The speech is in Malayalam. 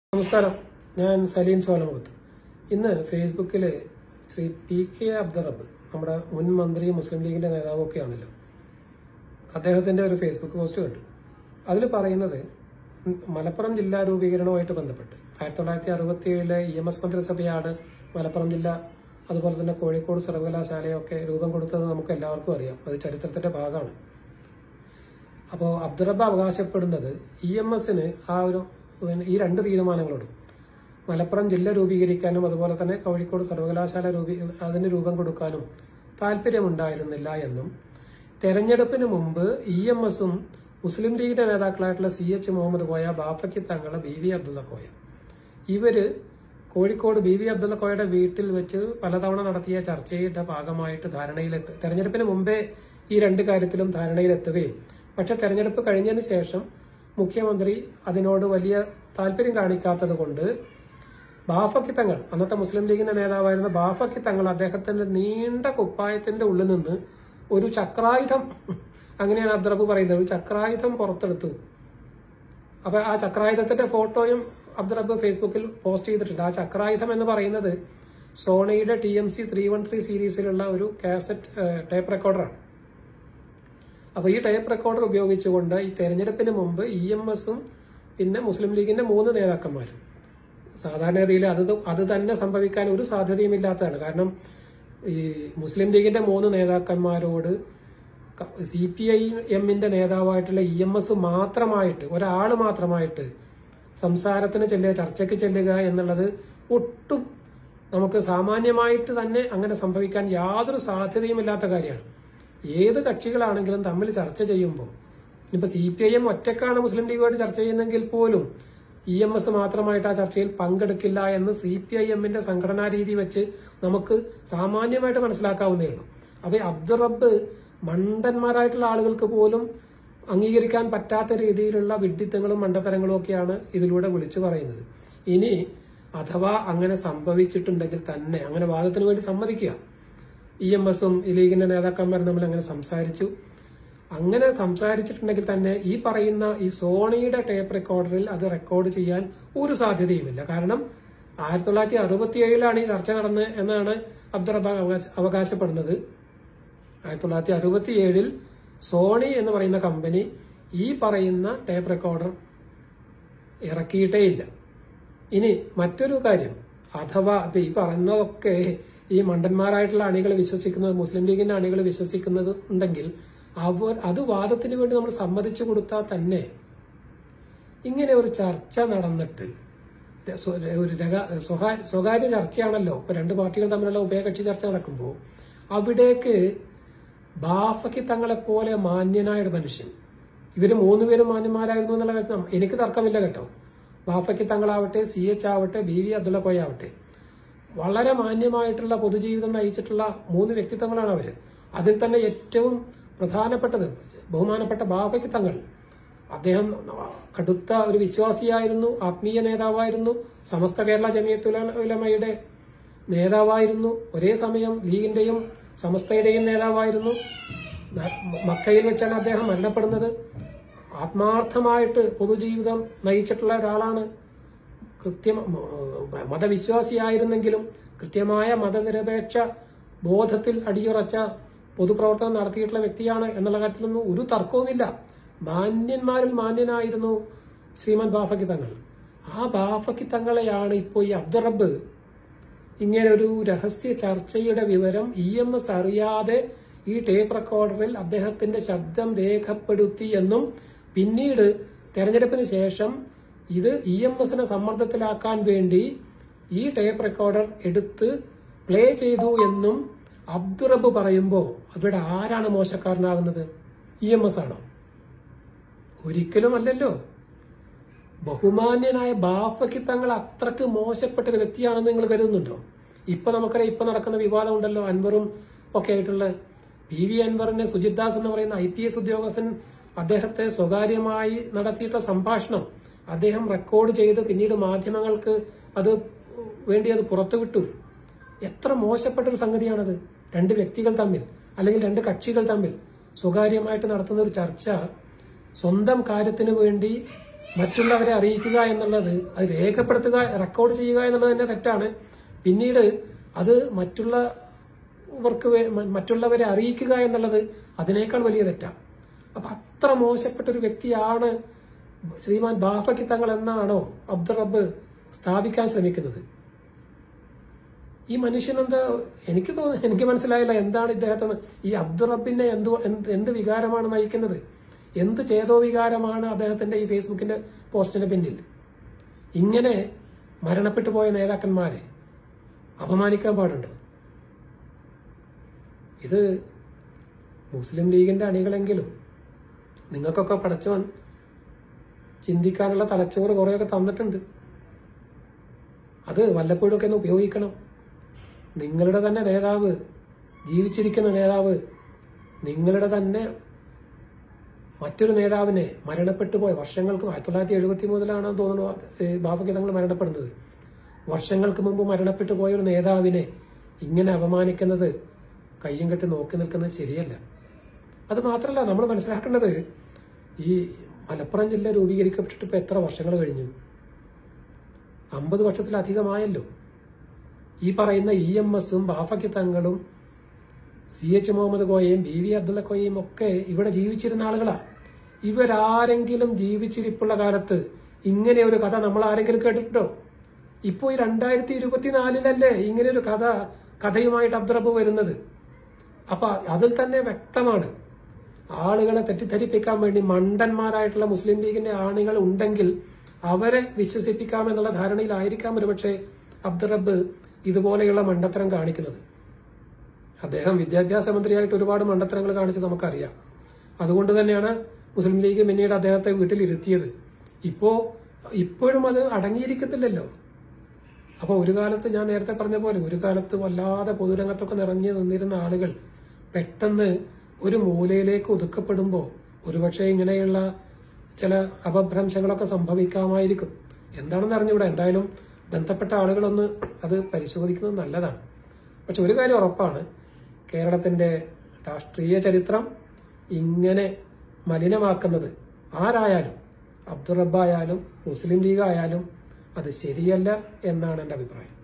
നമസ്കാരം ഞാൻ സലീം ചോലമുഖത്ത് ഇന്ന് ഫേസ്ബുക്കിൽ ശ്രീ പി കെ അബ്ദുറബ് നമ്മുടെ മുൻ മന്ത്രി മുസ്ലിം ലീഗിന്റെ നേതാവും ഒക്കെയാണല്ലോ അദ്ദേഹത്തിന്റെ ഒരു ഫേസ്ബുക്ക് പോസ്റ്റ് കണ്ടു അതിൽ പറയുന്നത് മലപ്പുറം ജില്ലാ രൂപീകരണവുമായിട്ട് ബന്ധപ്പെട്ട് ആയിരത്തി തൊള്ളായിരത്തി അറുപത്തി ഏഴിലെ ഇ എം എസ് മന്ത്രിസഭയാണ് മലപ്പുറം ജില്ല അതുപോലെ തന്നെ കോഴിക്കോട് സർവകലാശാലയൊക്കെ രൂപം കൊടുത്തത് നമുക്ക് എല്ലാവർക്കും അറിയാം അത് ചരിത്രത്തിന്റെ ഭാഗമാണ് അപ്പോൾ അബ്ദുറബ് അവകാശപ്പെടുന്നത് ഇ എം എസിന് ആ ഒരു പിന്നെ ഈ രണ്ട് തീരുമാനങ്ങളോടും മലപ്പുറം ജില്ല രൂപീകരിക്കാനും അതുപോലെ തന്നെ കോഴിക്കോട് സർവകലാശാല രൂപീ അതിന് രൂപം കൊടുക്കാനും താല്പര്യമുണ്ടായിരുന്നില്ല എന്നും തെരഞ്ഞെടുപ്പിന് മുമ്പ് ഇ എം എസും മുസ്ലിം ലീഗിന്റെ നേതാക്കളായിട്ടുള്ള സി എച്ച് മുഹമ്മദ് കോയ ബാഫയ്ക്ക് തങ്ങളെ ബി വി അബ്ദുള്ള കോയ ഇവര് കോഴിക്കോട് ബി വി അബ്ദുള്ള കോയയുടെ വീട്ടിൽ വെച്ച് പലതവണ നടത്തിയ ചർച്ചയുടെ ഭാഗമായിട്ട് ധാരണയിലെത്തി തെരഞ്ഞെടുപ്പിന് മുമ്പേ ഈ രണ്ട് കാര്യത്തിലും ധാരണയിലെത്തുകയും പക്ഷെ തെരഞ്ഞെടുപ്പ് കഴിഞ്ഞതിന് ശേഷം മുഖ്യമന്ത്രി അതിനോട് വലിയ താല്പര്യം കാണിക്കാത്തത് കൊണ്ട് ബാഫക്കി തങ്ങൾ അന്നത്തെ മുസ്ലിം ലീഗിന്റെ നേതാവായിരുന്ന ബാഫക്കി തങ്ങൾ അദ്ദേഹത്തിന്റെ നീണ്ട കുപ്പായത്തിന്റെ ഉള്ളിൽ നിന്ന് ഒരു ചക്രായുധം അങ്ങനെയാണ് അബ്ദുറബ് പറയുന്നത് ഒരു ചക്രായുധം പുറത്തെടുത്തു അപ്പൊ ആ ചക്രായുധത്തിന്റെ ഫോട്ടോയും അബ്ദുറബ് ഫേസ്ബുക്കിൽ പോസ്റ്റ് ചെയ്തിട്ടുണ്ട് ആ ചക്രായുധം എന്ന് പറയുന്നത് സോണിയുടെ T M C three one three സീരീസിലുള്ള ഒരു കാസറ്റ് ടേപ്പ് റെക്കോർഡറാണ് അപ്പൊ ഈ ടേപ്പ് റെക്കോർഡർ ഉപയോഗിച്ചുകൊണ്ട് ഈ തെരഞ്ഞെടുപ്പിന് മുമ്പ് ഇ എം എസും പിന്നെ മുസ്ലിം ലീഗിന്റെ മൂന്ന് നേതാക്കന്മാരും സാധാരണഗതിയിൽ അത് അത് തന്നെ സംഭവിക്കാൻ ഒരു സാധ്യതയുമില്ലാത്തതാണ് കാരണം ഈ മുസ്ലിം ലീഗിന്റെ മൂന്ന് നേതാക്കന്മാരോട് സി പി ഐ എമ്മിന്റെ നേതാവായിട്ടുള്ള ഇ എം എസ് മാത്രമായിട്ട് ഒരാൾ മാത്രമായിട്ട് സംസാരത്തിന് ചെല്ലുക ചർച്ചയ്ക്ക് ചെല്ലുക എന്നുള്ളത് ഒട്ടും നമുക്ക് സാമാന്യമായിട്ട് തന്നെ അങ്ങനെ സംഭവിക്കാൻ യാതൊരു സാധ്യതയുമില്ലാത്ത കാര്യമാണ് ഏത് കക്ഷികളാണെങ്കിലും തമ്മിൽ ചർച്ച ചെയ്യുമ്പോൾ ഇപ്പൊ സി പി ഐ എം ഒറ്റക്കാണ് മുസ്ലിം ലീഗുമായിട്ട് ചർച്ച ചെയ്യുന്നെങ്കിൽ പോലും ഇ എം എസ് മാത്രമായിട്ട് ആ ചർച്ചയിൽ പങ്കെടുക്കില്ല എന്ന് സി പി ഐ എമ്മിന്റെ സംഘടനാ രീതി വെച്ച് നമുക്ക് സാമാന്യമായിട്ട് മനസ്സിലാക്കാവുന്നേ ഉള്ളൂ അപ്പൊ ഈ അബ്ദുറബ് മണ്ടന്മാരായിട്ടുള്ള ആളുകൾക്ക് പോലും അംഗീകരിക്കാൻ പറ്റാത്ത രീതിയിലുള്ള വിഡ്ഢിത്തങ്ങളും മണ്ടത്തരങ്ങളും ഒക്കെയാണ് ഇതിലൂടെ വിളിച്ചു പറയുന്നത് ഇനി അഥവാ അങ്ങനെ സംഭവിച്ചിട്ടുണ്ടെങ്കിൽ തന്നെ അങ്ങനെ വാദത്തിന് വേണ്ടി സമ്മതിക്കുക ഇ എം എസും ഈ ലീഗിന്റെ നേതാക്കന്മാരും തമ്മിൽ അങ്ങനെ സംസാരിച്ചു അങ്ങനെ സംസാരിച്ചിട്ടുണ്ടെങ്കിൽ തന്നെ ഈ പറയുന്ന ഈ സോണിയുടെ ടേപ്പ് റെക്കോർഡറിൽ അത് റെക്കോർഡ് ചെയ്യാൻ ഒരു സാധ്യതയുമില്ല കാരണം ആയിരത്തി തൊള്ളായിരത്തി അറുപത്തി ഏഴിലാണ് ഈ ചർച്ച നടന്നത് എന്നാണ് അബ്ദുറബ അവകാശപ്പെടുന്നത് ആയിരത്തി തൊള്ളായിരത്തി അറുപത്തി ഏഴിൽ സോണി എന്ന് പറയുന്ന കമ്പനി ഈ പറയുന്ന ടേപ്പ് റെക്കോർഡർ ഇറക്കിയിട്ടേ ഇല്ല ഇനി മറ്റൊരു കാര്യം അഥവാ ഇപ്പൊ ഈ പറയുന്നതൊക്കെ ഈ മണ്ടന്മാരായിട്ടുള്ള അണികൾ വിശ്വസിക്കുന്നത് മുസ്ലിം ലീഗിന്റെ അണികൾ വിശ്വസിക്കുന്നത് ഉണ്ടെങ്കിൽ അവർ അത് വാദത്തിന് വേണ്ടി നമ്മൾ സമ്മതിച്ചു കൊടുത്താൽ തന്നെ ഇങ്ങനെ ഒരു ചർച്ച നടന്നിട്ട് ഒരു സ്വകാര്യ ചർച്ചയാണല്ലോ ഇപ്പൊ രണ്ട് പാർട്ടികൾ തമ്മിലുള്ള ഉഭയകക്ഷി ചർച്ച നടക്കുമ്പോൾ അവിടേക്ക് ബാഫയ്ക്ക് തങ്ങളെ പോലെ മാന്യനായ ഒരു മനുഷ്യൻ ഇവര് മൂന്നുപേരും മാന്യന്മാരായിരുന്നു എന്നുള്ള കാര്യം എനിക്ക് തർക്കമില്ല കേട്ടോ ബാഫയ്ക്ക് തങ്ങളാവട്ടെ സി എച്ച് ആവട്ടെ ബി വി അബ്ദുള്ള കോയ ആവട്ടെ വളരെ മാന്യമായിട്ടുള്ള പൊതുജീവിതം നയിച്ചിട്ടുള്ള മൂന്ന് വ്യക്തിത്വങ്ങളാണ് അവര് അതിൽ തന്നെ ഏറ്റവും പ്രധാനപ്പെട്ടത് ബഹുമാനപ്പെട്ട ബാബയ്ക്ക് തങ്ങൾ അദ്ദേഹം കടുത്ത ഒരു വിശ്വാസിയായിരുന്നു ആത്മീയ നേതാവായിരുന്നു സമസ്ത കേരള ജമിയത്തുലമയുടെ നേതാവായിരുന്നു ഒരേ സമയം ലീഗിന്റെയും സമസ്തയുടെയും നേതാവായിരുന്നു മക്കയിൽ വെച്ചാണ് അദ്ദേഹം മരണപ്പെടുന്നത് ആത്മാർത്ഥമായിട്ട് പൊതുജീവിതം നയിച്ചിട്ടുള്ള ഒരാളാണ് കൃത്യം മതവിശ്വാസിയായിരുന്നെങ്കിലും കൃത്യമായ മതനിരപേക്ഷ ബോധത്തിൽ അടിയുറച്ച പൊതുപ്രവർത്തനം നടത്തിയിട്ടുള്ള വ്യക്തിയാണ് എന്നുള്ള കാര്യത്തിലൊന്നും ഒരു തർക്കവുമില്ല മാന്യന്മാരിൽ മാന്യനായിരുന്നു ശ്രീമദ് ബാഫക്കി തങ്ങൾ ആ ബാഫക്കി തങ്ങളെയാണ് ഇപ്പോൾ ഈ അബ്ദുറബ് ഇങ്ങനെ ഒരു രഹസ്യ ചർച്ചയുടെ വിവരം ഇ എം എസ് അറിയാതെ ഈ ടേപ്പ് റെക്കോർഡറിൽ അദ്ദേഹത്തിന്റെ ശബ്ദം രേഖപ്പെടുത്തി എന്നും പിന്നീട് തെരഞ്ഞെടുപ്പിന് ശേഷം ഇത് ഇ എം എസിനെ സമ്മർദ്ദത്തിലാക്കാൻ വേണ്ടി ഈ ടേപ്പ് റെക്കോർഡർ എടുത്ത് പ്ലേ ചെയ്തു എന്നും അബ്ദുറബ് പറയുമ്പോൾ അവിടെ ആരാണ് മോശക്കാരനാകുന്നത് ഇ എം എസ് ആണോ ഒരിക്കലും അല്ലല്ലോ ബഹുമാന്യനായ ബാഫയ്ക്ക് തങ്ങൾ അത്രക്ക് മോശപ്പെട്ട ഒരു വ്യക്തിയാണെന്ന് നിങ്ങൾ കരുതുന്നുണ്ടോ ഇപ്പൊ നമുക്കറിയാം ഇപ്പൊ നടക്കുന്ന വിവാദം ഉണ്ടല്ലോ അൻവറും ഒക്കെ ആയിട്ടുള്ള പി വി അൻവറിനെ സുജിത് ദാസ് എന്ന് പറയുന്ന ഐ പി എസ് ഉദ്യോഗസ്ഥൻ അദ്ദേഹത്തെ സ്വകാര്യമായി നടത്തിയിട്ടുള്ള സംഭാഷണം അദ്ദേഹം റെക്കോർഡ് ചെയ്ത് പിന്നീട് മാധ്യമങ്ങൾക്ക് അത് വേണ്ടി അത് പുറത്തുവിട്ടു എത്ര മോശപ്പെട്ട ഒരു സംഗതിയാണത് രണ്ട് വ്യക്തികൾ തമ്മിൽ അല്ലെങ്കിൽ രണ്ട് കക്ഷികൾ തമ്മിൽ സ്വകാര്യമായിട്ട് നടത്തുന്ന ഒരു ചർച്ച സ്വന്തം കാര്യത്തിന് വേണ്ടി മറ്റുള്ളവരെ അറിയിക്കുക എന്നുള്ളത് അത് രേഖപ്പെടുത്തുക റെക്കോർഡ് ചെയ്യുക എന്നുള്ളത് തന്നെ തെറ്റാണ് പിന്നീട് അത് മറ്റുള്ളവർക്ക് വേ- മ- മറ്റുള്ളവരെ അറിയിക്കുക എന്നുള്ളത് അതിനേക്കാൾ വലിയ തെറ്റാണ് അപ്പൊ അത്ര മോശപ്പെട്ട ഒരു വ്യക്തിയാണ് ശ്രീമാൻ ബാഫയ്ക്ക് തങ്ങൾ എന്നാണോ അബ്ദുൾ റബ്ബ് സ്ഥാപിക്കാൻ ശ്രമിക്കുന്നത് ഈ മനുഷ്യൻ എന്താ എനിക്ക് തോന്നുന്നു എനിക്ക് മനസ്സിലായില്ല എന്താണ് ഇദ്ദേഹത്തിന് ഈ അബ്ദുൾ റബ്ബിനെ എന്ത് എന്ത് എന്ത് വികാരമാണ് നയിക്കുന്നത് എന്ത് ചേതോ വികാരമാണ് അദ്ദേഹത്തിന്റെ ഈ ഫേസ്ബുക്കിന്റെ പോസ്റ്റിന്റെ പിന്നിൽ ഇങ്ങനെ മരണപ്പെട്ടു പോയ നേതാക്കന്മാരെ അപമാനിക്കാൻ പാടുണ്ടോ ഇത് മുസ്ലിം ലീഗിന്റെ അണികളെങ്കിലും നിങ്ങൾക്കൊക്കെ പടച്ചവൻ ചിന്തിക്കാനുള്ള തലച്ചോറ് കുറേയൊക്കെ തന്നിട്ടുണ്ട് അത് വല്ലപ്പോഴൊക്കെ ഒന്ന് ഉപയോഗിക്കണം നിങ്ങളുടെ തന്നെ നേതാവ് ജീവിച്ചിരിക്കുന്ന നേതാവ് നിങ്ങളുടെ തന്നെ മറ്റൊരു നേതാവിനെ മരണപ്പെട്ടു പോയ വർഷങ്ങൾക്ക് ആയിരത്തി തൊള്ളായിരത്തി എഴുപത്തി മൂന്നിലാണെന്ന് തോന്നുന്നു ബാബയ്ക്ക് തങ്ങൾ മരണപ്പെടുന്നത് വർഷങ്ങൾക്ക് മുമ്പ് മരണപ്പെട്ടു പോയ ഒരു നേതാവിനെ ഇങ്ങനെ അപമാനിക്കുന്നത് കയ്യും കെട്ടി നോക്കി നിൽക്കുന്നത് ശരിയല്ല അത് മാത്രമല്ല നമ്മൾ മനസ്സിലാക്കേണ്ടത് ഈ മലപ്പുറം ജില്ല രൂപീകരിക്കപ്പെട്ടിട്ട് ഇപ്പൊ എത്ര വർഷങ്ങൾ കഴിഞ്ഞു അമ്പത് വർഷത്തിലധികമായല്ലോ ഈ പറയുന്ന ഇ എം എസും ബാഫയ്ക്ക് തങ്ങളും സി എച്ച് മുഹമ്മദ് കോയയും ബി വി അബ്ദുള്ള കോയയും ഒക്കെ ഇവിടെ ജീവിച്ചിരുന്ന ആളുകളാ ഇവരാരെങ്കിലും ജീവിച്ചിരിപ്പുള്ള കാലത്ത് ഇങ്ങനെ ഒരു കഥ നമ്മൾ ആരെങ്കിലും കേട്ടിട്ടുണ്ടോ ഇപ്പോ ഈ രണ്ടായിരത്തി ഇരുപത്തിനാലിലല്ലേ ഇങ്ങനെ ഒരു കഥ കഥയുമായിട്ട് അബ്ദുറബ് വരുന്നത് അപ്പൊ അതിൽ തന്നെ വ്യക്തമാണ് ആളുകളെ തെറ്റിദ്ധരിപ്പിക്കാൻ വേണ്ടി മണ്ടന്മാരായിട്ടുള്ള മുസ്ലിം ലീഗിന്റെ ആണികൾ ഉണ്ടെങ്കിൽ അവരെ വിശ്വസിപ്പിക്കാമെന്നുള്ള ധാരണയിലായിരിക്കാം ഒരുപക്ഷെ അബ്ദുറബ് ഇതുപോലെയുള്ള മണ്ടത്തരം കാണിക്കുന്നത് അദ്ദേഹം വിദ്യാഭ്യാസ മന്ത്രിയായിട്ട് ഒരുപാട് മണ്ടത്തരങ്ങൾ കാണിച്ച് നമുക്കറിയാം അതുകൊണ്ട് തന്നെയാണ് മുസ്ലിം ലീഗ് പിന്നീട് അദ്ദേഹത്തെ വീട്ടിലിരുത്തിയത് ഇപ്പോ ഇപ്പോഴും അത് അടങ്ങിയിരിക്കത്തില്ലല്ലോ അപ്പൊ ഒരു കാലത്ത് ഞാൻ നേരത്തെ പറഞ്ഞ പോലെ ഒരു കാലത്ത് വല്ലാതെ പൊതുരംഗത്തൊക്കെ നിറഞ്ഞു നിന്നിരുന്ന ആളുകൾ പെട്ടെന്ന് ഒരു മൂലയിലേക്ക് ഒതുക്കപ്പെടുമ്പോൾ ഒരുപക്ഷെ ഇങ്ങനെയുള്ള ചില അപഭ്രംശങ്ങളൊക്കെ സംഭവിക്കാമായിരിക്കും എന്താണെന്ന് അറിഞ്ഞൂടാ എന്തായാലും ബന്ധപ്പെട്ട ആളുകളൊന്ന് അത് പരിശോധിക്കുന്നത് നല്ലതാണ് പക്ഷെ ഒരു കാര്യം ഉറപ്പാണ് കേരളത്തിന്റെ രാഷ്ട്രീയ ചരിത്രം ഇങ്ങനെ മലിനമാക്കുന്നത് ആരായാലും അബ്ദുൾ റബ്ബായാലും മുസ്ലിം ലീഗ് ആയാലും അത് ശരിയല്ല എന്നാണ് എൻ്റെ അഭിപ്രായം